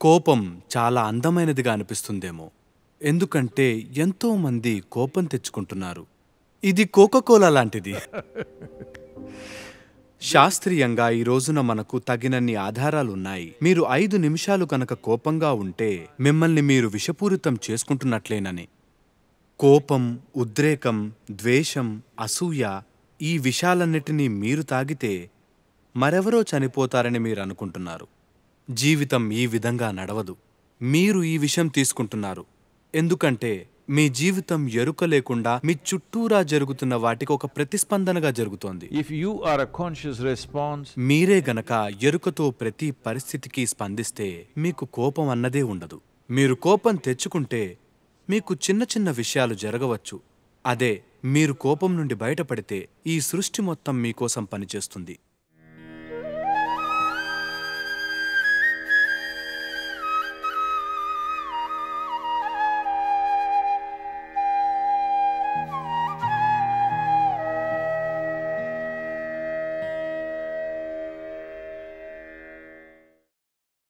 కోపం చాలా అందమైనదిగా అనిపిస్తుందేమో ఎందుకంటే ఎంతో మంది కోపం తెచ్చుకుంటున్నారు ఇది కోకోకోలా లాంటిది శాస్త్రీయంగా ఈ రోజున మనకు తగినన్ని ఆధారాలున్నాయి మీరు ఐదు నిమిషాలు కనుక కోపంగా ఉంటే మిమ్మల్ని మీరు విషపూరితం చేసుకుంటున్నట్లేనని కోపం ఉద్రేకం ద్వేషం అసూయ ఈ విషాలన్నిటినీ మీరు తాగితే మరెవరో చనిపోతారని మీరు అనుకుంటున్నారు జీవితం ఈ విధంగా నడవదు మీరు ఈ విషయం తీసుకుంటున్నారు ఎందుకంటే మీ జీవితం ఎరుక లేకుండా మీ చుట్టూరా జరుగుతున్న వాటికి ఒక ప్రతిస్పందనగా జరుగుతోంది If you are a conscious response, మీరే గనక ఎరుకతో ప్రతి పరిస్థితికి స్పందిస్తే మీకు కోపం అన్నదే ఉండదు మీరు కోపం తెచ్చుకుంటే మీకు చిన్న చిన్న విషయాలు జరగవచ్చు అదే మీరు కోపం నుండి బయటపడితే ఈ సృష్టి మొత్తం మీకోసం పనిచేస్తుంది